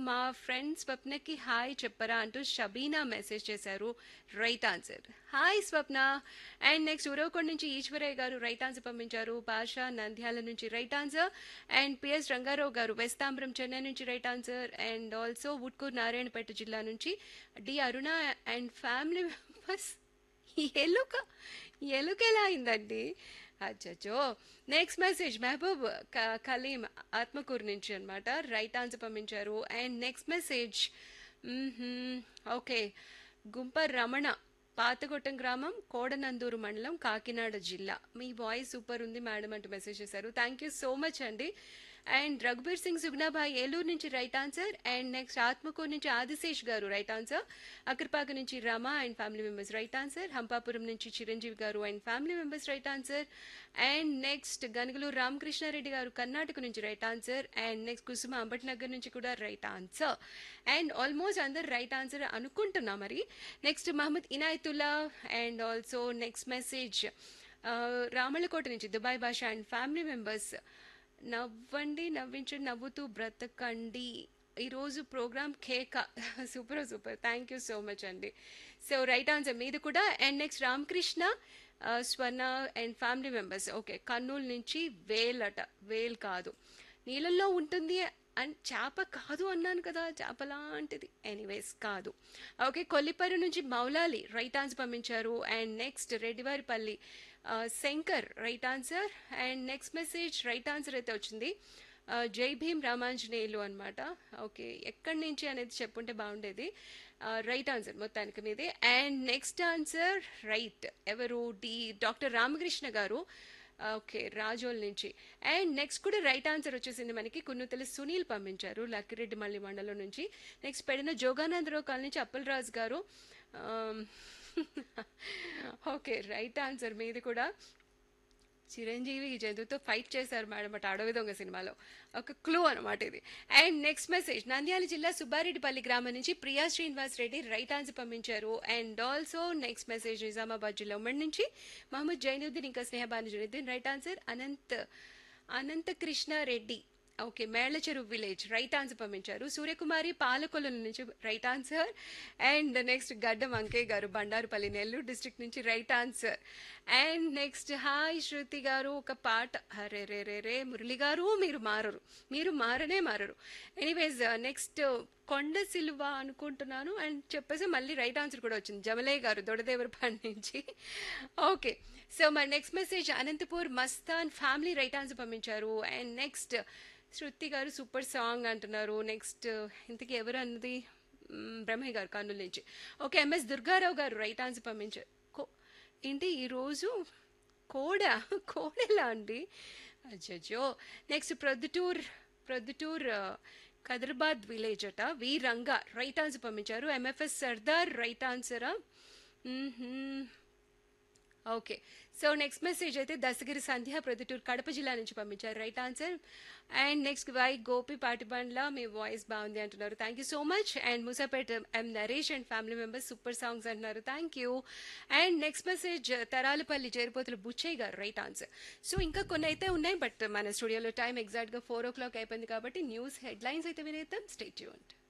మా friend స్వప్నకి hi చెప్పరా అంటూ షబీనా మెసేజ్ చేశారు right answer hi Swapna and next Uravakonda నుంచి ఈశ్వరయ్య గారు రైట్ ఆన్సర్ పంపించారు పాషా నంద్యాల నుంచి right answer and P S Ranga Rao garu Vestambaram Chennai నుంచి right answer and also Vudkur Narayanpet జిల్లా నుంచి D Aruna and family members ఎలుక ఎలుక ఎలా అయిందండి అచ్చచ్చో నెక్స్ట్ మెసేజ్ మహబూబ్ క- కలీం ఆత్మకూరు నుంచి అనమాట రైట్ ఆన్సర్ పంపించారు అండ్ నెక్స్ట్ మెసేజ్ ఓకే గుంపర్ రమణ పాతగొట్టం గ్రామం కోడనందూరు మండలం కాకినాడ జిల్లా మీ వాయిస్ సూపర్ ఉంది మేడం అంటూ మెసేజ్ చేశారు థ్యాంక్ యూ సో మచ్ అండి అండ్ రఘుబీర్ సింగ్ సుగ్నాభాయ్ ఏలూరు నుంచి right answer and next Atmakur నుంచి ఆదిశేష్ గారు రైట్ ఆన్సర్ అక్కర్పాక నుంచి Rama and family members right answer Hampapuram నుంచి Chiranjeevi garu and family members right answer and next Ganuguluru Ramakrishna Reddy గారు కర్ణాటక నుంచి right answer and next Kusuma Ambatnagar నుంచి కూడా రైట్ ఆన్సర్ అండ్ ఆల్మోస్ట్ అందరు రైట్ ఆన్సర్ అనుకుంటున్నా మరి next Mohammed Inayatullah and also next message Ramalakota నుంచి దుబాయ్ భాష అండ్ ఫ్యామిలీ మెంబర్స్ నవ్వండి నవ్వించండి నవ్వుతూ బ్రతకండి ఈరోజు ప్రోగ్రామ్ కేక super super thank you so much అండి సో రైట్ ఆన్సర్ మీది కూడా అండ్ నెక్స్ట్ రామకృష్ణ ఆ, Swarna and family members okay Kurnool నుంచి వేల్ అట వేల్ కాదు నీళ్ళల్లో ఉంటుంది అండ్ చేప కాదు అన్నాను కదా చేప లాంటిది ఎనీవేస్ కాదు ఓకే కొల్లిపర్రు నుంచి మౌలాలి రైట్ ఆన్సర్ పంపించారు అండ్ నెక్స్ట్ రెడ్డివారిపల్లి ఆ, Shankar right answer and next message right answer అయితే వచ్చింది ఆ, జై భీమ్ రామాంజనేయులు అనమాట ఓకే ఎక్కడి నుంచి అనేది చెప్పుంటే బాగుండేది రైట్ ఆన్సర్ మొత్తానికి మీది అండ్ నెక్స్ట్ ఆన్సర్ రైట్ ఎవరు D doctor Ramakrishna garu okay Razole నుంచి అండ్ నెక్స్ట్ కూడా రైట్ ఆన్సర్ వచ్చేసింది మనకి కున్నుతల సునీల్ పంపించారు లక్కిరెడ్డి మల్లి మండలం నుంచి నెక్స్ట్ పెడిన జోగానందరావు కాలనీ నుంచి అప్పలరాజు గారు ఓకే రైట్ ఆన్సర్ మీది కూడా చిరంజీవి ఈ జంతువుతో ఫైట్ చేశారు మేడం అటు అడవి దొంగ సినిమాలో ఒక క్లూ అనమాట ఇది అండ్ నెక్స్ట్ మెసేజ్ నంద్యాల జిల్లా సుబ్బారెడ్డిపల్లి గ్రామం నుంచి ప్రియా శ్రీనివాస్ రెడ్డి రైట్ ఆన్సర్ పంపించారు and also next message Nizamabad జిల్లా ఉమ్మడి నుంచి మహమ్మద్ జైనుద్దీన్ ఇంకా Snehabanu Zainuddin right answer Anant Anantha Krishna Reddy okay Mellacheruvu village right answer పంపించారు సూర్యకుమారి పాలకొల్లు నుంచి right answer and next Gaddam Ankaiah garu Bandarupalli Nellore district నుంచి right answer and next hi Shruti garu ఒక పాట అరే రే రే రే మురళి గారు మీరు మారరు మీరు మారనే మారరు ఎనీవేస్ నెక్స్ట్ కొండ సిలువ అనుకుంటున్నాను అండ్ చెప్పేసి మళ్ళీ రైట్ ఆన్సర్ కూడా వచ్చింది జమలయ్య గారు దొడదేవరపాడు నుంచి ఓకే సో మరి next message Anantapur Mastan family right answer పంపించారు and next Shruti garu super song అంటున్నారు నెక్స్ట్ ఇంతకీ ఎవరు అన్నది మ్, బ్రహ్మయ్య గారు కర్నూలు నుంచి ఓకే ఎంఎస్ దుర్గారావు గారు రైట్ ఆన్సర్ పంపించారు కో ఏంటి ఈరోజు కోడ కోడెలా అండి అజ్జో నెక్స్ట్ ప్రొద్దుటూర్ ప్రొద్దుటూర్ ఆ, కదర్బాద్ విలేజ్ అట వి రంగా రైట్ ఆన్సర్ పంపించారు ఎంఎఫ్ఎస్ సర్దార్ రైట్ ఆన్సరా మ్మ్హ్మ్. ఓకే సో నెక్స్ట్ మెసేజ్ అయితే దశగిరి సంధ్య ప్రొద్దుటూరు కడప జిల్లా నుంచి పంపించారు right answer and next Y Gopi Patibandla మీ వాయిస్ బాగుంది అంటున్నారు thank you so much and Musapet M Naresh and family members super songs అంటున్నారు thank you and next message Taralapalli Cheripothula Butchaiah garu right answer so ఇంకా కొన్ని అయితే ఉన్నాయి బట్ మన స్టూడియోలో టైం ఎగ్జాక్ట్గా ఫోర్ ఓ క్లాక్ అయిపోయింది కాబట్టి న్యూస్ హెడ్లైన్స్ అయితే వినేద్దాం స్టేట్ యూంట్